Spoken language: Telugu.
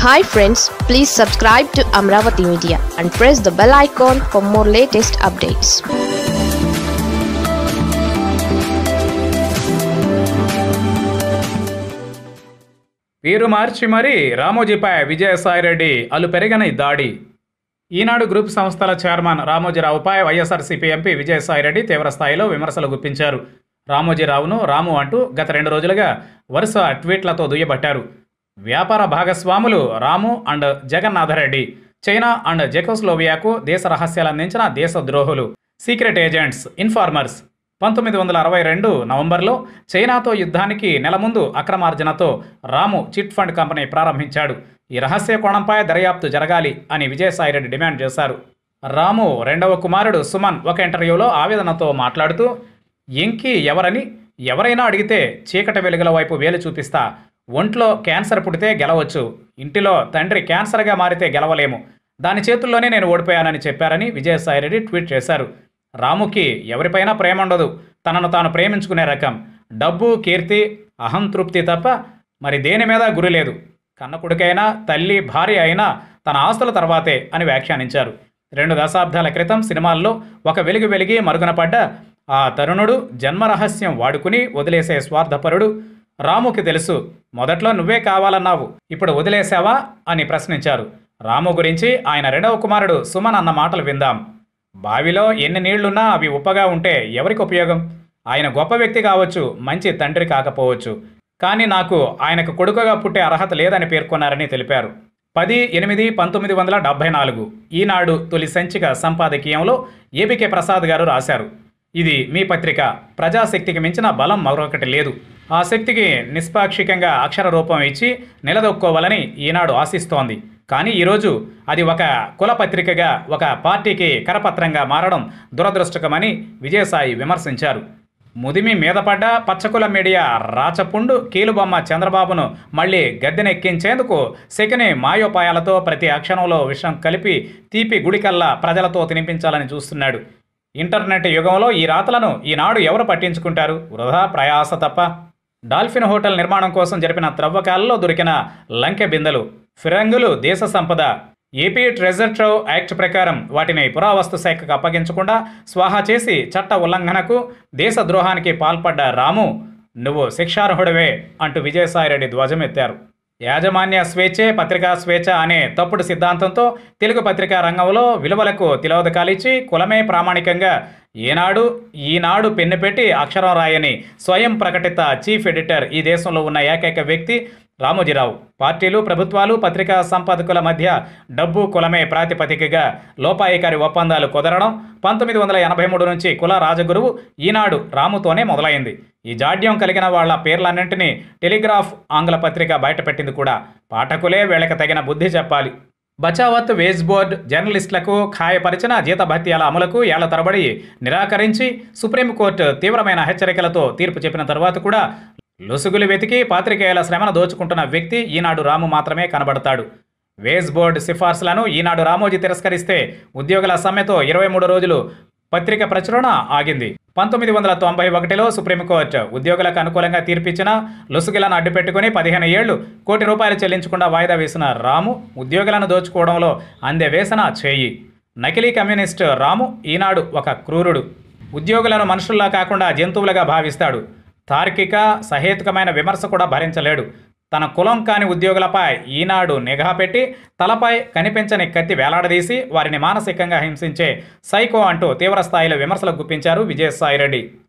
hi friends please subscribe to Amaravati media and press the bell icon for more latest updates పేరు మార్చి మరీ రామోజీపై విజయసాయిరెడ్డి అలు పెరగని దాడి ఈనాడు గ్రూప్ సంస్థల చైర్మన్ రామోజీరావుపై వైఎస్ఆర్సీపీ ఎంపీ విజయసాయిరెడ్డి తీవ్ర స్థాయిలో విమర్శలు గుప్పించారు రామోజీరావును రాము అంటూ గత రెండు రోజులుగా వరుస ట్వీట్లతో దుయ్యబట్టారు వ్యాపార భాగస్వాములు Ramu and Jagannatha Reddy China and జెకోస్లోవియాకు దేశ రహస్యాలు అందించిన దేశద్రోహులు సీక్రెట్ ఏజెంట్స్ ఇన్ఫార్మర్స్ పంతొమ్మిది వందల అరవై రెండు నవంబర్లో చైనాతో యుద్ధానికి నెల ముందు అక్రమార్జనతో రాము చిట్ ఫండ్ కంపెనీ ప్రారంభించాడు ఈ రహస్య కోణంపై దర్యాప్తు జరగాలి అని విజయసాయిరెడ్డి డిమాండ్ చేశారు రాము రెండవ కుమారుడు సుమన్ ఒక ఇంటర్వ్యూలో ఆవేదనతో మాట్లాడుతూ ఎంకి ఎవరని ఎవరైనా అడిగితే చీకటి వెలుగుల వైపు వేలు చూపిస్తా ఒంట్లో క్యాన్సర్ పుడితే గెలవచ్చు ఇంటిలో తండ్రి క్యాన్సర్గా మారితే గెలవలేము దాని చేతుల్లోనే నేను ఓడిపోయానని చెప్పారని విజయసాయిరెడ్డి ట్వీట్ చేశారు రాముకి ఎవరిపైనా ప్రేమ ఉండదు తనను తాను ప్రేమించుకునే రకం డబ్బు కీర్తి అహం తృప్తి తప్ప మరి దేని మీద గురి లేదు కన్న కొడుకైనా తల్లి భార్య అయినా తన ఆస్తుల తర్వాతే అని వ్యాఖ్యానించారు రెండు దశాబ్దాల క్రితం సినిమాల్లో ఒక వెలుగు వెలిగి మరుగున పడ్డ ఆ తరుణుడు జన్మరహస్యం వాడుకుని వదిలేసే స్వార్థపరుడు రాముకి తెలుసు మొదట్లో నువ్వే కావాలన్నావు ఇప్పుడు వదిలేశావా అని ప్రశ్నించారు రాము గురించి ఆయన రెండవ కుమారుడు సుమన్ అన్న మాటలు విందాం బావిలో ఎన్ని నీళ్లున్నా అవి ఉప్పగా ఉంటే ఎవరికి ఉపయోగం ఆయన గొప్ప వ్యక్తి కావచ్చు మంచి తండ్రి కాకపోవచ్చు కానీ నాకు ఆయనకు కొడుకుగా పుట్టే అర్హత లేదని పేర్కొన్నారని తెలిపారు పది ఎనిమిది పంతొమ్మిది వందల డెబ్బై నాలుగు ఈనాడు తొలి సంచిక సంపాదకీయంలో ఏబికే ప్రసాద్ గారు రాశారు ఇది మీ పత్రిక ప్రజాశక్తికి మించిన బలం మరొకటి లేదు ఆ శక్తికి నిష్పాక్షికంగా అక్షర రూపం ఇచ్చి నిలదొక్కోవాలని ఈనాడు ఆశిస్తోంది కానీ ఈరోజు అది ఒక కుల పత్రికగా ఒక పార్టీకి కరపత్రంగా మారడం దురదృష్టకమని విజయసాయి విమర్శించారు ముదిమి మీద పడ్డ పచ్చకుల మీడియా రాచపుండు కీలుబొమ్మ చంద్రబాబును మళ్ళీ గద్దెనెక్కించేందుకు శకిని మాయోపాయాలతో ప్రతి అక్షరంలో విషం కలిపి తీపి గుడికల్లా ప్రజలతో తినిపించాలని చూస్తున్నాడు ఇంటర్నెట్ యుగంలో ఈ రాతలను ఈనాడు ఎవరు పట్టించుకుంటారు వృధా ప్రయాస తప్ప డాల్ఫిన్ హోటల్ నిర్మాణం కోసం జరిపిన త్రవ్వకాలలో దొరికిన లంకె బిందెలు ఫిరంగులు దేశ సంపద ఏపీ ట్రెజర్ ట్రవ్ యాక్ట్ ప్రకారం వాటిని పురావస్తు శాఖకు అప్పగించకుండా స్వాహా చేసి చట్ట ఉల్లంఘనకు దేశద్రోహానికి పాల్పడ్డ రాము నువ్వు శిక్షార్హుడివే అంటూ విజయసాయిరెడ్డి ధ్వజమెత్తారు యాజమాన్య స్వేచ్ఛే పత్రికా స్వేచ్ఛ అనే తప్పుడు సిద్ధాంతంతో తెలుగు పత్రికా రంగంలో విలువలకు తిలోదకాలిచ్చి కులమే ప్రామాణికంగా ఏనాడు ఈనాడు పెన్ను పెట్టి అక్షరం రాయని స్వయం ప్రకటిత చీఫ్ ఎడిటర్ ఈ దేశంలో ఉన్న ఏకైక వ్యక్తి రామోజీరావు పార్టీలు ప్రభుత్వాలు పత్రికా సంపాదకుల మధ్య డబ్బు కులమే ప్రాతిపదికగా లోపాయికారి ఒప్పందాలు కుదరడం పంతొమ్మిది వందల ఎనభై మూడు నుంచి కుల రాజగురువు ఈనాడు రాముతోనే మొదలైంది ఈ జాడ్యం కలిగిన వాళ్ల పేర్లన్నింటినీ టెలిగ్రాఫ్ ఆంగ్ల పత్రిక బయటపెట్టింది కూడా పాఠకులే వీళ్ళకి తగిన బుద్ధి చెప్పాలి బచావత్ వేజ్ బోర్డ్ జర్నలిస్టులకు ఖాయపరిచిన జీతభత్యాల అమలుకు ఏళ్ల తరబడి నిరాకరించి సుప్రీంకోర్టు తీవ్రమైన హెచ్చరికలతో తీర్పు చెప్పిన తర్వాత కూడా లొసుగులు వెతికి పాత్రికేయుల శ్రమను దోచుకుంటున్న వ్యక్తి ఈనాడు రాము మాత్రమే కనబడతాడు వేజ్ బోర్డు సిఫార్సులను ఈనాడు రామోజీ తిరస్కరిస్తే ఉద్యోగుల సమ్మెతో ఇరవై మూడు రోజులు పత్రిక ప్రచురణ ఆగింది పంతొమ్మిది వందల తొంభై ఒకటిలో సుప్రీంకోర్టు ఉద్యోగులకు అనుకూలంగా తీర్పిచ్చిన లొసుగులను అడ్డుపెట్టుకుని పదిహేను ఏళ్లు కోటి రూపాయలు చెల్లించకుండా వాయిదా వేసిన రాము ఉద్యోగులను దోచుకోవడంలో అందె వేసిన చేయి నకిలీ కమ్యూనిస్ట్ రాము ఈనాడు ఒక క్రూరుడు ఉద్యోగులను మనుషుల్లా కాకుండా జంతువులుగా భావిస్తాడు తార్కిక సహేతుకమైన విమర్శ కూడా భరించలేడు తన కులం కాని ఉద్యోగులపై ఈనాడు నిఘా పెట్టి తలపై కనిపించని కత్తి వేలాడదీసి వారిని మానసికంగా హింసించే సైకో అంటూ తీవ్రస్థాయిలో విమర్శలు గుప్పించారు విజయసాయిరెడ్డి